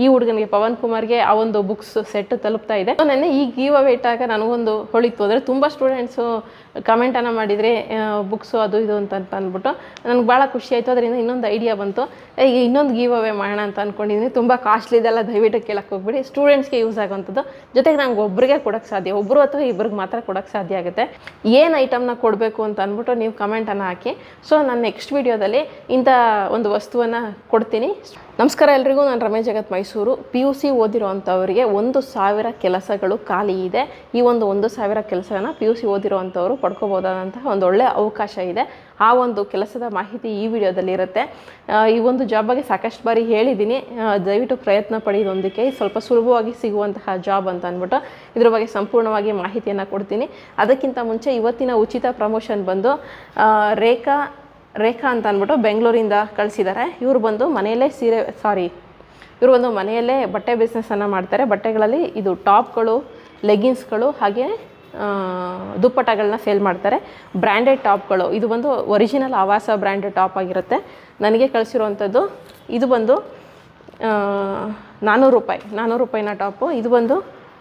ಈ ಹುಡುಗನಿಗೆ ಪವನ್ ಕುಮಾರ್ಗೆ ಆ ಒಂದು ಬುಕ್ಸ್ ಸೆಟ್ ತಲುಪ್ತಾ ಇದೆ ಸೊ ನೆನ್ನೆ ಈ ಗೀವ್ ಅವೇ ಇಟ್ಟಾಗ ನನಗೊಂದು ಹೊಳಿತು ಅಂದರೆ ತುಂಬ ಸ್ಟೂಡೆಂಟ್ಸು ಕಮೆಂಟನ್ನು ಮಾಡಿದರೆ ಬುಕ್ಸು ಅದು ಇದು ಅಂತ ಅಂತ ಅಂದ್ಬಿಟ್ಟು ನನಗೆ ಭಾಳ ಖುಷಿ ಆಯಿತು ಅದರಿಂದ ಇನ್ನೊಂದು ಐಡಿಯಾ ಬಂತು ಈಗ ಇನ್ನೊಂದು ಗೀವ್ ಅವೇ ಮಾಡೋಣ ಅಂತ ಅಂದ್ಕೊಂಡಿದ್ದೀನಿ ತುಂಬ ಕಾಸ್ಟ್ಲಿ ಇದೆಲ್ಲ ದಯವಿಟ್ಟು ಕೇಳಕ್ಕೆ ಹೋಗ್ಬಿಡಿ ಸ್ಟೂಡೆಂಟ್ಸ್ಗೆ ಯೂಸ್ ಆಗುವಂಥದ್ದು ಜೊತೆಗೆ ನಂಗೆ ಒಬ್ಬರಿಗೆ ಕೊಡೋಕ್ಕೆ ಸಾಧ್ಯ ಒಬ್ಬರು ಅಥವಾ ಇಬ್ಬರಿಗೆ ಮಾತ್ರ ಕೊಡೋಕ್ಕೆ ಸಾಧ್ಯ ಆಗುತ್ತೆ ಏನು ಐಟಮ್ನ ಕೊಡಬೇಕು ಅಂತ ಅಂದ್ಬಿಟ್ಟು ನೀವು ಕಮೆಂಟನ್ನು ಹಾಕಿ ಸೊ ನಾನು ನೆಕ್ಸ್ಟ್ ವೀಡಿಯೋದಲ್ಲಿ ಇಂಥ ಒಂದು ವಸ್ತುವನ್ನು ಕೊಡ್ತೀನಿ ನಮಸ್ಕಾರ ಎಲ್ರಿಗೂ ನಾನು Ramesh Jagat Mysuru P U C ಓದಿರೋವಂಥವರಿಗೆ ಒಂದು ಸಾವಿರ ಕೆಲಸಗಳು ಖಾಲಿ ಇದೆ ಈ ಒಂದು ಒಂದು ಸಾವಿರ ಕೆಲಸನ ಪಿ ಯು ಸಿ ಓದಿರೋವಂಥವ್ರು ಪಡ್ಕೋಬೋದಾದಂತಹ ಒಂದು ಒಳ್ಳೆಯ ಅವಕಾಶ ಇದೆ ಆ ಒಂದು ಕೆಲಸದ ಮಾಹಿತಿ ಈ ವಿಡಿಯೋದಲ್ಲಿ ಇರುತ್ತೆ ಆ, ಈ ಒಂದು ಜಾಬ್ ಬಗ್ಗೆ ಸಾಕಷ್ಟು ಬಾರಿ ಹೇಳಿದ್ದೀನಿ ಆ, ದಯವಿಟ್ಟು ಪ್ರಯತ್ನ ಪಡಿ ಇದೊಂದಕ್ಕೆ ಸ್ವಲ್ಪ ಸುಲಭವಾಗಿ ಸಿಗುವಂತಹ ಜಾಬ್ ಅಂತ ಅಂದ್ಬಿಟ್ಟು ಇದ್ರ ಬಗ್ಗೆ ಸಂಪೂರ್ಣವಾಗಿ ಮಾಹಿತಿಯನ್ನು ಕೊಡ್ತೀನಿ ಅದಕ್ಕಿಂತ ಮುಂಚೆ ಇವತ್ತಿನ ಉಚಿತ ಪ್ರಮೋಷನ್ ಬಂದು ಆ, ರೇಖಾ ರೇಖಾ ಅಂತ ಅಂದ್ಬಿಟ್ಟು ಬೆಂಗಳೂರಿಂದ ಕಳಿಸಿದ್ದಾರೆ ಇವರು ಬಂದು ಮನೆಯಲ್ಲೇ ಸೀರೆ ಸಾರಿ ಇವರು ಒಂದು ಮನೆಯಲ್ಲೇ ಬಟ್ಟೆ ಬಿಸ್ನೆಸ್ಸನ್ನು ಮಾಡ್ತಾರೆ ಬಟ್ಟೆಗಳಲ್ಲಿ ಇದು ಟಾಪ್ಗಳು ಲೆಗಿನ್ಸ್ಗಳು ಹಾಗೆ ಆ, ದುಪ್ಪಟ್ಟಗಳನ್ನ ಸೇಲ್ ಮಾಡ್ತಾರೆ ಬ್ರ್ಯಾಂಡೆಡ್ ಟಾಪ್ಗಳು ಇದು ಬಂದು ಒರಿಜಿನಲ್ ಆವಾಸ ಬ್ರ್ಯಾಂಡೆಡ್ ಟಾಪ್ ಆಗಿರುತ್ತೆ ನನಗೆ ಕಳಿಸಿರುವಂಥದ್ದು ಇದು ಬಂದು ಆ, ನಾನ್ನೂರು ರೂಪಾಯಿ ನಾನ್ನೂರು ರೂಪಾಯಿನ ಟಾಪು ಇದು ಬಂದು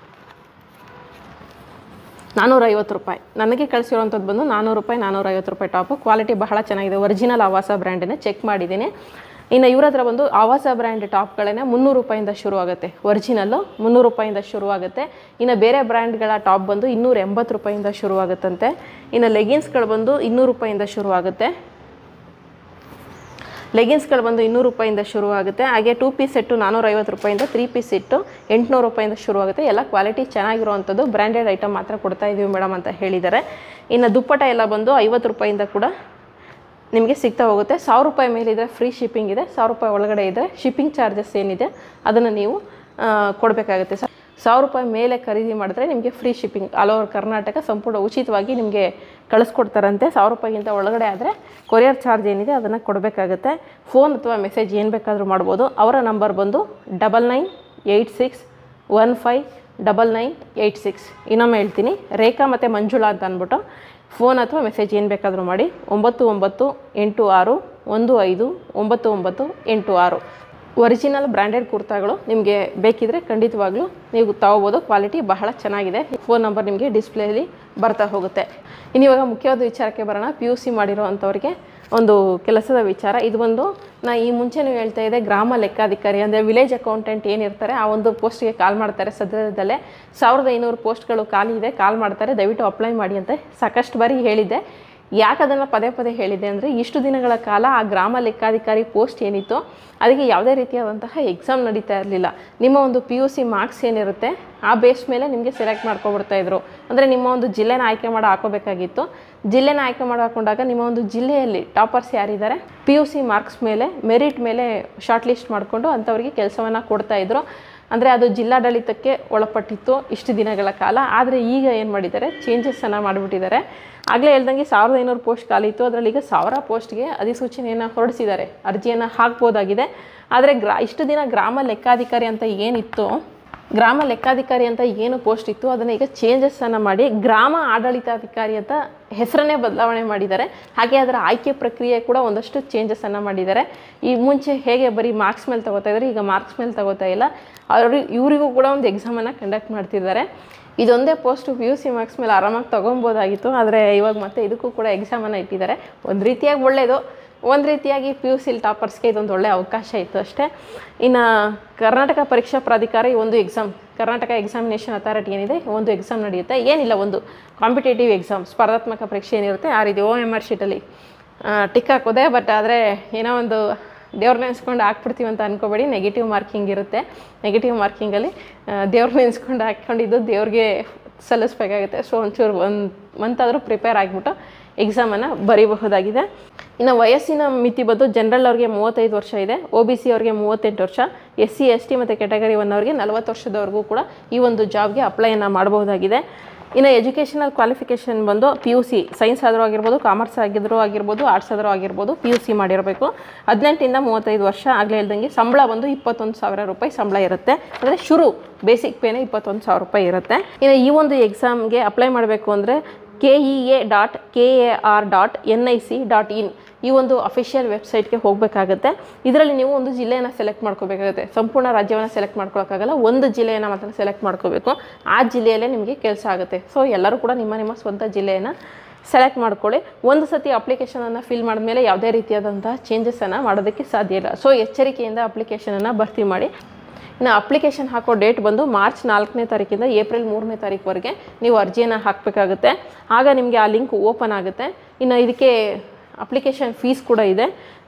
ನಾನ್ನೂರೈವತ್ತು ರೂಪಾಯಿ ನನಗೆ ಕಳಿಸಿರುವಂಥದ್ದು ಬಂದು ನಾನ್ನೂರು ರೂಪಾಯಿ ನಾನ್ನೂರೈವತ್ತು ರೂಪಾಯಿ ಟಾಪು ಕ್ವಾಲಿಟಿ ಬಹಳ ಚೆನ್ನಾಗಿದೆ ಒರಿಜಿನಲ್ ಆವಾಸ ಬ್ರ್ಯಾಂಡನ್ನೇ ಚೆಕ್ ಮಾಡಿದ್ದೀನಿ ಇನ್ನು ಇವ್ರ ಹತ್ರ ಬಂದು ಆವಾಸ ಬ್ರ್ಯಾಂಡ್ ಟಾಪ್ಗಳೇ ಮುನ್ನೂರು ರೂಪಾಯಿಂದ ಶುರು ಆಗುತ್ತೆ ಒರಿಜಿನಲ್ಲು ಮುನ್ನೂರು ರೂಪಾಯಿಂದ ಶುರುವಾಗುತ್ತೆ ಇನ್ನು ಬೇರೆ ಬ್ರ್ಯಾಂಡ್ಗಳ ಟಾಪ್ ಬಂದು ಇನ್ನೂರ ಎಂಬತ್ತು ರೂಪಾಯಿಂದ ಶುರುವಾಗುತ್ತಂತೆ ಇನ್ನು ಲೆಗಿನ್ಸ್ಗಳು ಬಂದು ಇನ್ನೂರು ರೂಪಾಯಿಂದ ಶುರುವಾಗುತ್ತೆ ಲೆಗಿನ್ಸ್ಗಳು ಬಂದು ಇನ್ನೂರು ರೂಪಾಯಿಂದ ಶುರುವಾಗುತ್ತೆ ಹಾಗೆ ಟೂ ಪೀಸ್ ಸೆಟ್ಟು ನಾನ್ನೂರೈವತ್ತು ರೂಪಾಯಿಂದ ತ್ರೀ ಪೀಸ್ ಸೆಟ್ಟು ಎಂಟುನೂರು ರೂಪಾಯಿಂದ ಶುರುವಾಗುತ್ತೆ ಎಲ್ಲ ಕ್ವಾಲಿಟಿ ಚೆನ್ನಾಗಿರುವಂಥದ್ದು ಬ್ರ್ಯಾಂಡೆಡ್ ಐಟಮ್ ಮಾತ್ರ ಕೊಡ್ತಾ ಇದ್ದೀವಿ ಮೇಡಮ್ ಅಂತ ಹೇಳಿದ್ದಾರೆ ಇನ್ನು ದುಪ್ಪಟ ಎಲ್ಲ ಬಂದು ಐವತ್ತು ರೂಪಾಯಿಂದ ಕೂಡ ನಿಮಗೆ ಸಿಗ್ತಾ ಹೋಗುತ್ತೆ ಸಾವಿರ ರೂಪಾಯಿ ಮೇಲಿದ್ರೆ ಫ್ರೀ ಶಿಪ್ಪಿಂಗ್ ಇದೆ ಸಾವಿರ ರೂಪಾಯಿ ಒಳಗಡೆ ಇದ್ದರೆ ಶಿಪ್ಪಿಂಗ್ ಚಾರ್ಜಸ್ ಏನಿದೆ ಅದನ್ನು ನೀವು ಕೊಡಬೇಕಾಗುತ್ತೆ ಸಾವಿರ ರೂಪಾಯಿ ಮೇಲೆ ಖರೀದಿ ಮಾಡಿದ್ರೆ ನಿಮಗೆ free shipping all over Karnataka ಸಂಪೂರ್ಣ ಉಚಿತವಾಗಿ ನಿಮಗೆ ಕಳಿಸ್ಕೊಡ್ತಾರಂತೆ ಸಾವಿರ ರೂಪಾಯಿಗಿಂತ ಒಳಗಡೆ ಆದರೆ ಕೊರಿಯರ್ ಚಾರ್ಜ್ ಏನಿದೆ ಅದನ್ನು ಕೊಡಬೇಕಾಗುತ್ತೆ ಫೋನ್ ಅಥವಾ ಮೆಸೇಜ್ ಏನು ಬೇಕಾದರೂ ಮಾಡ್ಬೋದು ಅವರ ನಂಬರ್ ಬಂದು double nine eight six one five double nine eight six ಇನ್ನೊಮ್ಮೆ ಹೇಳ್ತೀನಿ ರೇಖಾ ಮತ್ತು ಮಂಜುಳಾ ಅಂತ ಅಂದ್ಬಿಟ್ಟು ಫೋನ್ ಅಥವಾ ಮೆಸೇಜ್ ಏನು ಬೇಕಾದರೂ ಮಾಡಿ ಒಂಬತ್ತು ಒಂಬತ್ತು ಎಂಟು ಆರು ಒಂದು ಐದು ಒಂಬತ್ತು ಒಂಬತ್ತು ಎಂಟು ಆರು ಒರಿಜಿನಲ್ ಬ್ರ್ಯಾಂಡೆಡ್ ಕುರ್ತಾಗಳು ನಿಮಗೆ ಬೇಕಿದ್ರೆ ಖಂಡಿತವಾಗ್ಲೂ ನೀವು ತಗೋಬೋದು ಕ್ವಾಲಿಟಿ ಬಹಳ ಚೆನ್ನಾಗಿದೆ ಫೋನ್ ನಂಬರ್ ನಿಮಗೆ ಡಿಸ್ಪ್ಲೇಲಿ ಬರ್ತಾ ಹೋಗುತ್ತೆ ಇನ್ನು ಇವಾಗ ಮುಖ್ಯವಾದ ವಿಚಾರಕ್ಕೆ ಬರೋಣ ಪಿ ಯು ಸಿ ಮಾಡಿರೋ ಅಂಥವ್ರಿಗೆ ಒಂದು ಕೆಲಸದ ವಿಚಾರ ಇದು ಒಂದು ನಾ ಈ ಮುಂಚೆನೂ ಹೇಳ್ತಾ ಇದ್ದೆ ಗ್ರಾಮ ಲೆಕ್ಕಾಧಿಕಾರಿ ಅಂದರೆ ವಿಲೇಜ್ ಅಕೌಂಟೆಂಟ್ ಏನಿರ್ತಾರೆ ಆ ಒಂದು ಪೋಸ್ಟ್ಗೆ ಕಾಲ್ ಮಾಡ್ತಾರೆ ಸದ್ಯದಲ್ಲೇ ಸಾವಿರದ ಐನೂರು ಪೋಸ್ಟ್ಗಳು ಖಾಲಿ ಇದೆ ಕಾಲ್ ಮಾಡ್ತಾರೆ ದಯವಿಟ್ಟು ಅಪ್ಲೈ ಮಾಡಿ ಅಂತ ಸಾಕಷ್ಟು ಬಾರಿ ಹೇಳಿದ್ದೆ ಯಾಕೆ ಅದನ್ನು ಪದೇ ಪದೇ ಹೇಳಿದೆ ಅಂದರೆ ಇಷ್ಟು ದಿನಗಳ ಕಾಲ ಆ ಗ್ರಾಮ ಲೆಕ್ಕಾಧಿಕಾರಿ ಪೋಸ್ಟ್ ಏನಿತ್ತು ಅದಕ್ಕೆ ಯಾವುದೇ ರೀತಿಯಾದಂತಹ ಎಕ್ಸಾಮ್ ನಡೀತಾ ಇರಲಿಲ್ಲ ನಿಮ್ಮ ಒಂದು ಪಿ ಯು ಸಿ ಮಾರ್ಕ್ಸ್ ಏನಿರುತ್ತೆ ಆ ಬೇಸ್ ಮೇಲೆ ನಿಮಗೆ ಸೆಲೆಕ್ಟ್ ಮಾಡ್ಕೊಬಿಡ್ತಾ ಇದ್ರು ಅಂದರೆ ನಿಮ್ಮ ಒಂದು ಜಿಲ್ಲೆನ ಆಯ್ಕೆ ಮಾಡಿ ಹಾಕೋಬೇಕಾಗಿತ್ತು ಜಿಲ್ಲೆನ ಆಯ್ಕೆ ಮಾಡಿ ಹಾಕೊಂಡಾಗ ನಿಮ್ಮ ಒಂದು ಜಿಲ್ಲೆಯಲ್ಲಿ ಟಾಪರ್ಸ್ ಯಾರಿದ್ದಾರೆ ಪಿ ಯು ಸಿ ಮಾರ್ಕ್ಸ್ ಮೇಲೆ ಮೆರಿಟ್ ಮೇಲೆ ಶಾರ್ಟ್ ಲಿಸ್ಟ್ ಮಾಡಿಕೊಂಡು ಅಂಥವ್ರಿಗೆ ಕೆಲಸವನ್ನು ಕೊಡ್ತಾ ಇದ್ರು ಅಂದರೆ ಅದು ಜಿಲ್ಲಾಡಳಿತಕ್ಕೆ ಒಳಪಟ್ಟಿತ್ತು ಇಷ್ಟು ದಿನಗಳ ಕಾಲ ಆದರೆ ಈಗ ಏನು ಮಾಡಿದ್ದಾರೆ ಚೇಂಜಸ್ಸನ್ನು ಮಾಡಿಬಿಟ್ಟಿದ್ದಾರೆ ಆಗಲೇ ಹೇಳ್ದಂಗೆ ಸಾವಿರದ ಐನೂರು ಪೋಸ್ಟ್ ಖಾಲಿ ಇತ್ತು ಅದರಲ್ಲಿ ಈಗ ಸಾವಿರ ಪೋಸ್ಟ್ಗೆ ಅಧಿಸೂಚನೆಯನ್ನು ಹೊರಡಿಸಿದ್ದಾರೆ ಅರ್ಜಿಯನ್ನು ಹಾಕ್ಬೋದಾಗಿದೆ ಆದರೆ ಗ್ರಾ ಇಷ್ಟು ದಿನ ಗ್ರಾಮ ಲೆಕ್ಕಾಧಿಕಾರಿ ಅಂತ ಏನಿತ್ತು ಗ್ರಾಮ ಲೆಕ್ಕಾಧಿಕಾರಿ ಅಂತ ಏನು ಪೋಸ್ಟ್ ಇತ್ತು ಅದನ್ನು ಈಗ ಚೇಂಜಸ್ಸನ್ನು ಮಾಡಿ ಗ್ರಾಮ ಆಡಳಿತಾಧಿಕಾರಿ ಅಂತ ಹೆಸರನ್ನೇ ಬದಲಾವಣೆ ಮಾಡಿದ್ದಾರೆ ಹಾಗೆ ಅದರ ಆಯ್ಕೆ ಪ್ರಕ್ರಿಯೆ ಕೂಡ ಒಂದಷ್ಟು ಚೇಂಜಸ್ಸನ್ನು ಮಾಡಿದ್ದಾರೆ ಈ ಮುಂಚೆ ಹೇಗೆ ಬರೀ ಮಾರ್ಕ್ಸ್ ಮೇಲೆ ತಗೋತಾ ಇದ್ದಾರೆ ಈಗ ಮಾರ್ಕ್ಸ್ ಮೇಲೆ ತಗೋತಾ ಇಲ್ಲ ಅವ್ರಿಗೆ ಇವರಿಗೂ ಕೂಡ ಒಂದು ಎಕ್ಸಾಮನ್ನು ಕಂಡಕ್ಟ್ ಮಾಡ್ತಿದ್ದಾರೆ ಇದೊಂದೇ post P U C marks ಮೇಲೆ ಆರಾಮಾಗಿ ತೊಗೊಬೋದಾಗಿತ್ತು ಆದರೆ ಇವಾಗ ಮತ್ತೆ ಇದಕ್ಕೂ ಕೂಡ ಎಕ್ಸಾಮನ್ನು ಇಟ್ಟಿದ್ದಾರೆ ಒಂದು ರೀತಿಯಾಗಿ ಒಳ್ಳೆಯದು ಒಂದು ರೀತಿಯಾಗಿ ಪಿ ಯು ಸಿಲ್ ಟಾಪರ್ಸ್ಗೆ ಇದೊಂದು ಒಳ್ಳೆಯ ಅವಕಾಶ ಇತ್ತು ಅಷ್ಟೇ ಇನ್ನು ಕರ್ನಾಟಕ ಪರೀಕ್ಷಾ ಪ್ರಾಧಿಕಾರ ಈ ಒಂದು ಎಕ್ಸಾಮ್ ಕರ್ನಾಟಕ ಎಕ್ಸಾಮಿನೇಷನ್ ಅಥಾರಿಟಿ ಏನಿದೆ ಒಂದು ಎಕ್ಸಾಮ್ ನಡೆಯುತ್ತೆ ಏನಿಲ್ಲ ಒಂದು ಕಾಂಪಿಟೇಟಿವ್ ಎಕ್ಸಾಮ್ ಸ್ಪರ್ಧಾತ್ಮಕ ಪರೀಕ್ಷೆ ಏನಿರುತ್ತೆ ಆ ರೀತಿ ಓ ಎಮ್ ಆರ್ ಶೀಟಲ್ಲಿ ಟಿಕ್ ಹಾಕೋದೆ ಬಟ್ ಆದರೆ ಏನೋ ಒಂದು ದೇವ್ರ ನೆನೆಸ್ಕೊಂಡು ಹಾಕ್ಬಿಡ್ತೀವಿ ಅಂತ ಅನ್ಕೋಬೇಡಿ ನೆಗೆಟಿವ್ ಮಾರ್ಕಿಂಗ್ ಇರುತ್ತೆ ನೆಗೆಟಿವ್ ಮಾರ್ಕಿಂಗಲ್ಲಿ ದೇವ್ರ ನೆನೆಸ್ಕೊಂಡು ಹಾಕ್ಕೊಂಡಿದ್ದು ದೇವ್ರಿಗೆ ಸಲ್ಲಿಸ್ಬೇಕಾಗುತ್ತೆ ಸೊ ಒಂಚೂರು ಒಂದು ಮಂತಾದರೂ ಪ್ರಿಪೇರ್ ಆಗಿಬಿಟ್ಟು ಎಕ್ಸಾಮನ್ನು ಬರೀಬಹುದಾಗಿದೆ ಇನ್ನು ವಯಸ್ಸಿನ ಮಿತಿ ಬಂದು ಜನರಲ್ ಅವ್ರಿಗೆ ಮೂವತ್ತೈದು ವರ್ಷ ಇದೆ ಒ ಬಿ ಸಿ ಅವ್ರಿಗೆ ಮೂವತ್ತೆಂಟು ವರ್ಷ ಎಸ್ ಸಿ ಎಸ್ ಟಿ ಮತ್ತು ಕೆಟಗರಿ ಒನ್ ಅವ್ರಿಗೆ ನಲವತ್ತು ವರ್ಷದವರೆಗೂ ಕೂಡ ಈ ಒಂದು ಜಾಬ್ಗೆ ಅಪ್ಲೈಯನ್ನು ಮಾಡಬಹುದಾಗಿದೆ ಇನ್ನು ಎಜುಕೇಷನಲ್ ಕ್ವಾಲಿಫಿಕೇಷನ್ ಬಂದು ಪಿ ಯು ಸಿ ಸೈನ್ಸ್ ಆದರೂ ಆಗಿರ್ಬೋದು ಕಾಮರ್ಸ್ ಆಗಿದ್ರೂ ಆಗಿರ್ಬೋದು ಆರ್ಟ್ಸ್ ಆದರೂ ಆಗಿರ್ಬೋದು ಪಿ ಯು ಸಿ ಮಾಡಿರಬೇಕು ಹದಿನೆಂಟಿಂದ ಮೂವತ್ತೈದು ವರ್ಷ ಆಗಲೇ ಹೇಳ್ದಂಗೆ ಸಂಬಳ ಬಂದು ಇಪ್ಪತ್ತೊಂದು ಸಾವಿರ ರೂಪಾಯಿ ಸಂಬಳ ಇರುತ್ತೆ ಅಂದರೆ ಶುರು ಬೇಸಿಕ್ ಪೇನೆ ಇಪ್ಪತ್ತೊಂದು ಸಾವಿರ ರೂಪಾಯಿ ಇರುತ್ತೆ ಇನ್ನು ಈ ಒಂದು ಎಕ್ಸಾಮ್ಗೆ ಅಪ್ಲೈ ಮಾಡಬೇಕು ಅಂದರೆ K E A dot K A R dot N I C dot in ಈ ಒಂದು ಅಫಿಷಿಯಲ್ ವೆಬ್ಸೈಟ್ಗೆ ಹೋಗಬೇಕಾಗುತ್ತೆ ಇದರಲ್ಲಿ ನೀವು ಒಂದು ಜಿಲ್ಲೆಯನ್ನು ಸೆಲೆಕ್ಟ್ ಮಾಡ್ಕೋಬೇಕಾಗುತ್ತೆ ಸಂಪೂರ್ಣ ರಾಜ್ಯವನ್ನು ಸೆಲೆಕ್ಟ್ ಮಾಡ್ಕೊಳಕ್ಕಾಗಲ್ಲ ಒಂದು ಜಿಲ್ಲೆಯನ್ನು ಮಾತ್ರ ಸೆಲೆಕ್ಟ್ ಮಾಡ್ಕೋಬೇಕು ಆ ಜಿಲ್ಲೆಯಲ್ಲೇ ನಿಮಗೆ ಕೆಲಸ ಆಗುತ್ತೆ ಸೊ ಎಲ್ಲರೂ ಕೂಡ ನಿಮ್ಮ ನಿಮ್ಮ ಸ್ವಂತ ಜಿಲ್ಲೆಯನ್ನು ಸೆಲೆಕ್ಟ್ ಮಾಡ್ಕೊಳ್ಳಿ ಒಂದು ಸತಿ ಅಪ್ಲಿಕೇಶನನ್ನು ಫಿಲ್ ಮಾಡಿದ್ಮೇಲೆ ಯಾವುದೇ ರೀತಿಯಾದಂತಹ ಚೇಂಜಸನ್ನು ಮಾಡೋದಕ್ಕೆ ಸಾಧ್ಯ ಇಲ್ಲ ಸೊ ಎಚ್ಚರಿಕೆಯಿಂದ ಅಪ್ಲಿಕೇಶನನ್ನು ಭರ್ತಿ ಮಾಡಿ ಇನ್ನು ಅಪ್ಲಿಕೇಶನ್ ಹಾಕೋ ಡೇಟ್ ಬಂದು ಮಾರ್ಚ್ ನಾಲ್ಕನೇ ತಾರೀಕಿಂದ ಏಪ್ರಿಲ್ ಮೂರನೇ ತಾರೀಕುವರೆಗೆ ನೀವು ಅರ್ಜಿಯನ್ನು ಹಾಕಬೇಕಾಗುತ್ತೆ ಆಗ ನಿಮಗೆ ಆ ಲಿಂಕ್ ಓಪನ್ ಆಗುತ್ತೆ ಇನ್ನು ಇದಕ್ಕೆ ಅಪ್ಲಿಕೇಶನ್ ಫೀಸ್ ಕೂಡ ಇದೆ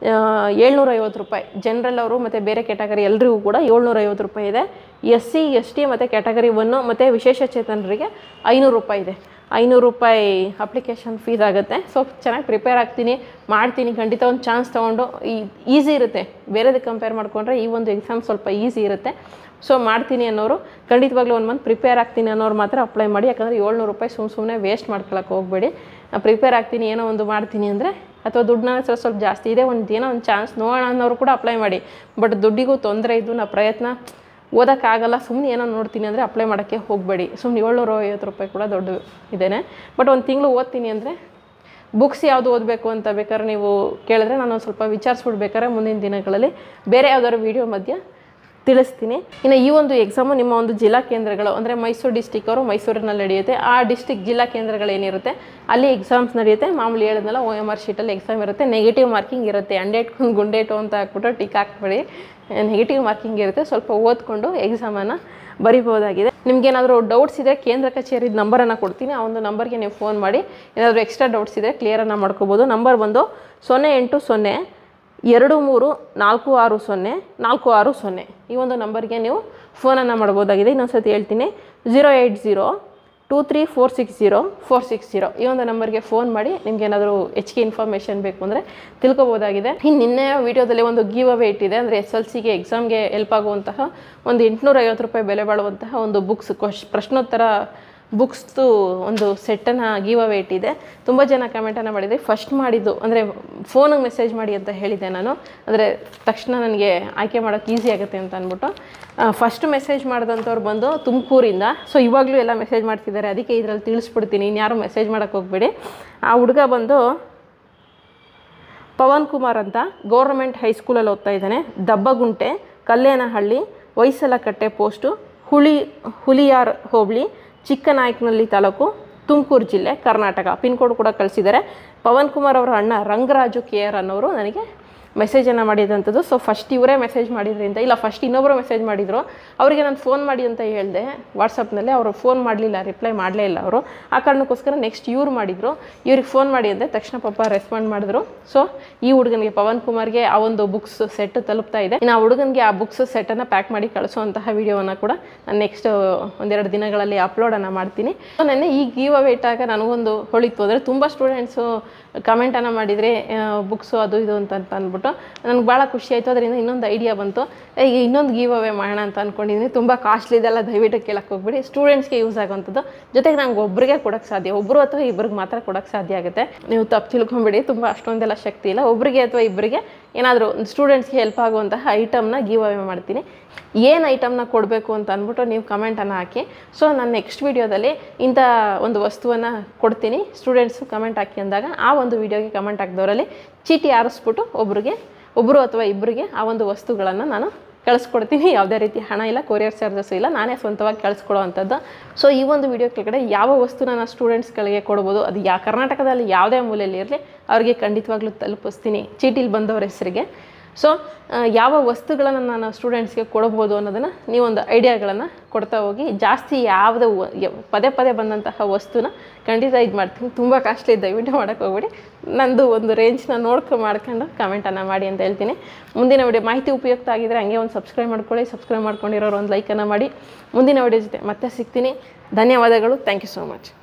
ಏಳ್ನೂರ ಐವತ್ತು ರೂಪಾಯಿ ಜನರಲ್ ಅವರು ಮತ್ತು ಬೇರೆ ಕ್ಯಾಟಗರಿ ಎಲ್ರಿಗೂ ಕೂಡ ಏಳ್ನೂರ ಐವತ್ತು ರೂಪಾಯಿ ಇದೆ ಎಸ್ ಸಿ ಎಸ್ ಟಿ ಮತ್ತು ಕ್ಯಾಟಗರಿ ಒನ್ನು ಮತ್ತು ವಿಶೇಷ ಚೇತನರಿಗೆ ಐನೂರು ರೂಪಾಯಿ ಇದೆ ಐನೂರು ರೂಪಾಯಿ ಅಪ್ಲಿಕೇಶನ್ ಫೀಸ್ ಆಗುತ್ತೆ ಸೊ ಚೆನ್ನಾಗಿ ಪ್ರಿಪೇರ್ ಆಗ್ತೀನಿ ಮಾಡ್ತೀನಿ ಖಂಡಿತ ಒಂದು ಚಾನ್ಸ್ ತೊಗೊಂಡು ಈಸಿ ಇರುತ್ತೆ ಬೇರೆದಕ್ಕೆ ಕಂಪೇರ್ ಮಾಡಿಕೊಂಡ್ರೆ ಈ ಒಂದು ಎಕ್ಸಾಮ್ ಸ್ವಲ್ಪ ಈಸಿ ಇರುತ್ತೆ ಸೊ ಮಾಡ್ತೀನಿ ಅನ್ನೋರು ಖಂಡಿತವಾಗ್ಲೂ ಒಂದು ಮಂತ್ ಪ್ರಿಪೇರ್ ಆಗ್ತೀನಿ ಅನ್ನೋರು ಮಾತ್ರ ಅಪ್ಲೈ ಮಾಡಿ ಯಾಕಂದರೆ ಏಳ್ನೂರು ರೂಪಾಯಿ ಸುಮ್ಮ ಸುಮ್ಮನೆ ವೇಸ್ಟ್ ಮಾಡ್ಕೊಳಕ್ಕೆ ಹೋಗಬೇಡಿ ಪ್ರಿಪೇರ್ ಆಗ್ತೀನಿ ಏನೋ ಒಂದು ಮಾಡ್ತೀನಿ ಅಂದರೆ ಅಥವಾ ದುಡ್ಡನ್ನ ಸ್ವಲ್ಪ ಸ್ವಲ್ಪ ಜಾಸ್ತಿ ಇದೆ ಒಂದು ಏನೋ ಒಂದು ಚಾನ್ಸ್ ನೋಡೋಣ ಅನ್ನೋರು ಕೂಡ ಅಪ್ಲೈ ಮಾಡಿ ಬಟ್ ದುಡ್ಡಿಗೂ ತೊಂದರೆ ಇದ್ದು ನಾ ಪ್ರಯತ್ನ ಓದೋಕ್ಕಾಗಲ್ಲ ಸುಮ್ಮನೆ ಏನೋ ನೋಡ್ತೀನಿ ಅಂದರೆ ಅಪ್ಲೈ ಮಾಡೋಕ್ಕೆ ಹೋಗಬೇಡಿ ಸುಮ್ಮನೆ ಏಳ್ನೂರ ಐವತ್ತು ರೂಪಾಯಿ ಕೂಡ ದೊಡ್ಡ ಇದೇನೆ ಬಟ್ ಒಂದು ತಿಂಗಳು ಓದ್ತೀನಿ ಅಂದರೆ ಬುಕ್ಸ್ ಯಾವುದು ಓದಬೇಕು ಅಂತ ಬೇಕಾದ್ರೆ ನೀವು ಕೇಳಿದ್ರೆ ನಾನು ಒಂದು ಸ್ವಲ್ಪ ವಿಚಾರಿಸ್ಬಿಡ್ಬೇಕಾದ್ರೆ ಮುಂದಿನ ದಿನಗಳಲ್ಲಿ ಬೇರೆ ಯಾವ್ದಾದ್ರು ವೀಡಿಯೋ ಮಧ್ಯೆ ತಿಳಿಸ್ತೀನಿ ಇನ್ನು ಈ ಒಂದು ಎಕ್ಸಾಮು ನಿಮ್ಮ ಒಂದು ಜಿಲ್ಲಾ ಕೇಂದ್ರಗಳು ಅಂದರೆ ಮೈಸೂರು ಡಿಸ್ಟಿಕ್ ಅವರು ಮೈಸೂರಿನಲ್ಲಿ ನಡೆಯುತ್ತೆ ಆ ಡಿಸ್ಟಿಕ್ ಜಿಲ್ಲಾ ಕೇಂದ್ರಗಳೇನಿರುತ್ತೆ ಅಲ್ಲಿ ಎಕ್ಸಾಮ್ಸ್ ನಡೆಯುತ್ತೆ ಮಾಮೂಲಿ ಹೇಳಿದ್ನಲ್ಲ ಓ ಎಮ್ ಆರ್ ಶೀಟಲ್ಲಿ ಎಕ್ಸಾಮ್ ಇರುತ್ತೆ ನೆಗೆಟಿವ್ ಮಾರ್ಕಿಂಗ್ ಇರುತ್ತೆ ಅಂಡೇಟ್ಕೊಂಡು ಗುಂಡೇಟು ಅಂತ ಹಾಕ್ಬಿಟ್ಟು ಟಿಕ್ ಹಾಕ್ಬೇಡಿ ನೆಗೆಟಿವ್ ಮಾರ್ಕಿಂಗ್ ಇರುತ್ತೆ ಸ್ವಲ್ಪ ಓದ್ಕೊಂಡು ಎಕ್ಸಾಮನ್ನು ಬರಿಬೋದಾಗಿದೆ ನಿಮ್ಗೇನಾದರೂ ಡೌಟ್ಸ್ ಇದೆ ಕೇಂದ್ರ ಕಚೇರಿದ ನಂಬರನ್ನು ಕೊಡ್ತೀನಿ ಆ ಒಂದು ನಂಬರ್ಗೆ ನೀವು ಫೋನ್ ಮಾಡಿ ಏನಾದರೂ ಎಕ್ಸ್ಟ್ರಾ ಡೌಟ್ಸ್ ಇದ್ದರೆ ಕ್ಲಿಯರನ್ನು ಮಾಡ್ಕೋಬೋದು ನಂಬರ್ ಬಂದು ಸೊನ್ನೆ ಎಂಟು ಸೊನ್ನೆ ಎರಡು ಮೂರು ನಾಲ್ಕು ಆರು ಸೊನ್ನೆ ನಾಲ್ಕು ಆರು ಸೊನ್ನೆ ಈ ಒಂದು ನಂಬರ್ಗೆ ನೀವು ಫೋನನ್ನು ಮಾಡ್ಬೋದಾಗಿದೆ ಇನ್ನೊಂದು ಸತಿ ಹೇಳ್ತೀನಿ zero eight zero two three four six zero four six zero ಈ ಒಂದು ನಂಬರ್ಗೆ ಫೋನ್ ಮಾಡಿ ನಿಮ್ಗೆ ಏನಾದರೂ ಹೆಚ್ಚಿಗೆ ಇನ್ಫಾರ್ಮೇಷನ್ ಬೇಕು ಅಂದರೆ ತಿಳ್ಕೊಬೋದಾಗಿದೆ ಇನ್ನು ನಿನ್ನೆ ವೀಡಿಯೋದಲ್ಲಿ ಒಂದು ಗಿವ್ ಅವೇ ಇಟ್ಟಿದೆ ಅಂದರೆ ಎಸ್ ಎಲ್ ಸಿಗೆ ಎಕ್ಸಾಮ್ಗೆ ಹೆಲ್ಪ್ ಆಗುವಂತಹ ಒಂದು ಎಂಟುನೂರ ಐವತ್ತು ರೂಪಾಯಿ ಬೆಲೆ ಬಾಳುವಂತಹ ಒಂದು ಬುಕ್ಸ್ ಕ್ವಶ್ ಪ್ರಶ್ನೋತ್ತರ ಬುಕ್ಸ್ದು ಒಂದು ಸೆಟ್ಟನ್ನು ಗಿವ್ ಅವೇ ಇಟ್ಟಿದೆ ತುಂಬ ಜನ ಕಮೆಂಟನ್ನು ಮಾಡಿದೆ ಫಸ್ಟ್ ಮಾಡಿದ್ದು ಅಂದರೆ ಫೋನಿಗೆ ಮೆಸೇಜ್ ಮಾಡಿ ಅಂತ ಹೇಳಿದ್ದೆ ನಾನು ಅಂದರೆ ತಕ್ಷಣ ನನಗೆ ಆಯ್ಕೆ ಮಾಡೋಕ್ಕೆ ಈಸಿ ಆಗುತ್ತೆ ಅಂತ ಅಂದ್ಬಿಟ್ಟು ಫಸ್ಟ್ ಮೆಸೇಜ್ ಮಾಡಿದಂಥವ್ರು ಬಂದು ತುಮಕೂರಿಂದ ಸೊ ಇವಾಗಲೂ ಎಲ್ಲ ಮೆಸೇಜ್ ಮಾಡ್ತಿದ್ದಾರೆ ಅದಕ್ಕೆ ಇದರಲ್ಲಿ ತಿಳಿಸ್ಬಿಡ್ತೀನಿ ಇನ್ಯಾರು ಮೆಸೇಜ್ ಮಾಡೋಕ್ಕೆ ಹೋಗಬೇಡಿ ಆ ಹುಡುಗ ಬಂದು ಪವನ್ ಕುಮಾರ್ ಅಂತ ಗೌರ್ಮೆಂಟ್ ಹೈಸ್ಕೂಲಲ್ಲಿ ಓದ್ತಾ ಇದ್ದಾನೆ ದಬ್ಬಗುಂಟೆ ಕಲ್ಲೇನಹಳ್ಳಿ ಹೊಯ್ಸಲಕಟ್ಟೆ ಪೋಸ್ಟು ಹುಳಿ ಹುಲಿಯಾರ್ ಹೋಬಳಿ ಚಿಕ್ಕನಾಯಕನಹಳ್ಳಿ ತಾಲೂಕು ತುಮಕೂರು ಜಿಲ್ಲೆ ಕರ್ನಾಟಕ ಪಿನ್ ಕೋಡ್ ಕೂಡ ಕಳಿಸಿದ್ದಾರೆ ಪವನ್ ಕುಮಾರ್ ಅವರ ಅಣ್ಣ ರಂಗರಾಜು ಕೆ ಆರ್ ಅನ್ನೋರು ನನಗೆ ಮೆಸೇಜನ್ನು ಮಾಡಿದಂಥದ್ದು ಸೊ ಫಸ್ಟ್ ಇವರೇ ಮೆಸೇಜ್ ಮಾಡಿದ್ರಿಂದ ಇಲ್ಲ ಫಸ್ಟ್ ಇನ್ನೊಬ್ಬರು ಮೆಸೇಜ್ ಮಾಡಿದರು ಅವರಿಗೆ ನಾನು ಫೋನ್ ಮಾಡಿ ಅಂತ ಹೇಳಿದೆ ವಾಟ್ಸಪ್ನಲ್ಲಿ ಅವರು ಫೋನ್ ಮಾಡಲಿಲ್ಲ ರಿಪ್ಲೈ ಮಾಡಲೇ ಇಲ್ಲ ಅವರು ಆ ಕಾರಣಕ್ಕೋಸ್ಕರ ನೆಕ್ಸ್ಟ್ ಇವ್ರು ಮಾಡಿದರು ಇವ್ರಿಗೆ ಫೋನ್ ಮಾಡಿ ಅಂದೆ ತಕ್ಷಣ ಪಾಪ ರೆಸ್ಪಾಂಡ್ ಮಾಡಿದ್ರು ಸೊ ಈ ಹುಡುಗನಿಗೆ ಪವನ್ ಕುಮಾರ್ಗೆ ಆ ಒಂದು ಬುಕ್ಸ್ ಸೆಟ್ ತಲುಪ್ತಾ ಇದೆ ಇನ್ನು ಆ ಹುಡುಗನಿಗೆ ಆ ಬುಕ್ಸ್ ಸೆಟ್ಟನ್ನು ಪ್ಯಾಕ್ ಮಾಡಿ ಕಳಿಸುವಂತಹ ವಿಡಿಯೋವನ್ನು ಕೂಡ ನಾನು ನೆಕ್ಸ್ಟ್ ಒಂದೆರಡು ದಿನಗಳಲ್ಲಿ ಅಪ್ಲೋಡನ್ನು ಮಾಡ್ತೀನಿ ಸೊ ನೆನ್ನೆ ಈ ಗೀವ್ ಅವೇ ಇಟ್ಟಾಗ ನನಗೊಂದು ಹೊಳಿತು ಅಂದರೆ ತುಂಬ ಸ್ಟೂಡೆಂಟ್ಸು ಕಮೆಂಟನ್ನು ಮಾಡಿದರೆ ಬುಕ್ಸು ಅದು ಇದು ಅಂತ ಅಂತ ಅಂದ್ಬಿಟ್ಟು ನನಗೆ ಭಾಳ ಖುಷಿ ಆಯಿತು ಅದರಿಂದ ಇನ್ನೊಂದು ಐಡಿಯಾ ಬಂತು ಈಗ ಇನ್ನೊಂದು ಗೀವ್ ಅವೇ ಮಾಡೋಣ ಅಂತ ಅಂದ್ಕೊಂಡಿದ್ದೀನಿ ತುಂಬ ಕಾಸ್ಟ್ಲಿ ಇದೆಲ್ಲ ದಯವಿಟ್ಟು ಕೇಳಕ್ಕೆ ಹೋಗ್ಬಿಡಿ ಸ್ಟೂಡೆಂಟ್ಸ್ಗೆ ಯೂಸ್ ಆಗುವಂಥದ್ದು ಜೊತೆಗೆ ನಂಗೆ ಒಬ್ಬರಿಗೆ ಕೊಡೋಕ್ಕೆ ಸಾಧ್ಯ ಒಬ್ಬರು ಅಥವಾ ಇಬ್ಬರಿಗೆ ಮಾತ್ರ ಕೊಡೋಕ್ಕೆ ಸಾಧ್ಯ ಆಗುತ್ತೆ ನೀವು ತಪ್ಪು ತಿಳ್ಕೊಂಬಿಡಿ ತುಂಬ ಅಷ್ಟೊಂದೆಲ್ಲ ಶಕ್ತಿ ಇಲ್ಲ ಒಬ್ಬರಿಗೆ ಅಥವಾ ಇಬ್ಬರಿಗೆ ಏನಾದರೂ ಸ್ಟೂಡೆಂಟ್ಸ್ಗೆ ಹೆಲ್ಪ್ ಆಗುವಂತಹ ಐಟಮ್ನ ಗಿವ್ ಅವೇ ಮಾಡ್ತೀನಿ ಏನು ಐಟಮ್ನ ಕೊಡಬೇಕು ಅಂತ ಅಂದ್ಬಿಟ್ಟು ನೀವು ಕಮೆಂಟನ್ನು ಹಾಕಿ ಸೊ ನಾನು ನೆಕ್ಸ್ಟ್ ವೀಡಿಯೋದಲ್ಲಿ ಇಂಥ ಒಂದು ವಸ್ತುವನ್ನು ಕೊಡ್ತೀನಿ ಸ್ಟೂಡೆಂಟ್ಸು ಕಮೆಂಟ್ ಹಾಕಿ ಅಂದಾಗ ಆ ಒಂದು ವೀಡಿಯೋಗೆ ಕಮೆಂಟ್ ಹಾಕಿದವರಲ್ಲಿ ಚೀಟಿ ಆರಿಸ್ಬಿಟ್ಟು ಒಬ್ರಿಗೆ ಒಬ್ಬರು ಅಥವಾ ಇಬ್ಬರಿಗೆ ಆ ಒಂದು ವಸ್ತುಗಳನ್ನು ನಾನು ಕಳಿಸ್ಕೊಡ್ತೀನಿ ಯಾವುದೇ ರೀತಿ ಹಣ ಇಲ್ಲ ಕೊರಿಯರ್ ಚಾರ್ಜಸ್ ಇಲ್ಲ ನಾನೇ ಸ್ವಂತವಾಗಿ ಕಳಿಸ್ಕೊಡೋ ಅಂಥದ್ದು ಸೊ ಈ ಒಂದು ವಿಡಿಯೋ ಕೆಳಗಡೆ ಯಾವ ವಸ್ತುನ ನಾನು ಸ್ಟೂಡೆಂಟ್ಸ್ಗಳಿಗೆ ಕೊಡ್ಬೋದು ಅದು ಯಾ ಕರ್ನಾಟಕದಲ್ಲಿ ಯಾವುದೇ ಮೂಲೆಯಲ್ಲಿ ಇರಲಿ ಅವ್ರಿಗೆ ಖಂಡಿತವಾಗ್ಲೂ ತಲುಪಿಸ್ತೀನಿ ಚೀಟಿಲಿ ಬಂದವ್ರ ಹೆಸರಿಗೆ ಸೊ ಯಾವ ವಸ್ತುಗಳನ್ನು ನಾನು ಸ್ಟೂಡೆಂಟ್ಸ್ಗೆ ಕೊಡ್ಬೋದು ಅನ್ನೋದನ್ನು ನೀವೊಂದು ಐಡಿಯಾಗಳನ್ನು ಕೊಡ್ತಾ ಹೋಗಿ ಜಾಸ್ತಿ ಯಾವುದು ವ- ಯ- ಪದೇ ಪದೇ ಬಂದಂತಹ ವಸ್ತುನ ಖಂಡಿತ ಇದು ಮಾಡ್ತೀನಿ ತುಂಬ ಕಾಸ್ಟ್ಲಿ ದಯವಿಟ್ಟು ಮಾಡೋಕ್ಕೆ ಹೋಗ್ಬೇಡಿ ನಂದು ಒಂದು ರೇಂಜ್ನ ನೋಡ್ಕೊ ಮಾಡ್ಕೊಂಡು ಕಮೆಂಟನ್ನು ಮಾಡಿ ಅಂತ ಹೇಳ್ತೀನಿ ಮುಂದಿನ ವಿಡಿಯೋ ಮಾಹಿತಿ ಉಪಯುಕ್ತ ಆಗಿದ್ರೆ ಹಂಗೆ ಒಂದು ಸಬ್ಸ್ಕ್ರೈಬ್ ಮಾಡ್ಕೊಳ್ಳಿ ಸಬ್ಸ್ಕ್ರೈಬ್ ಮಾಡ್ಕೊಂಡಿರೋರು ಒಂದು ಲೈಕನ್ನು ಮಾಡಿ ಮುಂದಿನ ವಿಡಿಯೋ ಜೊತೆ ಮತ್ತೆ ಸಿಗ್ತೀನಿ ಧನ್ಯವಾದಗಳು ಥ್ಯಾಂಕ್ ಯು ಸೋ ಮಚ್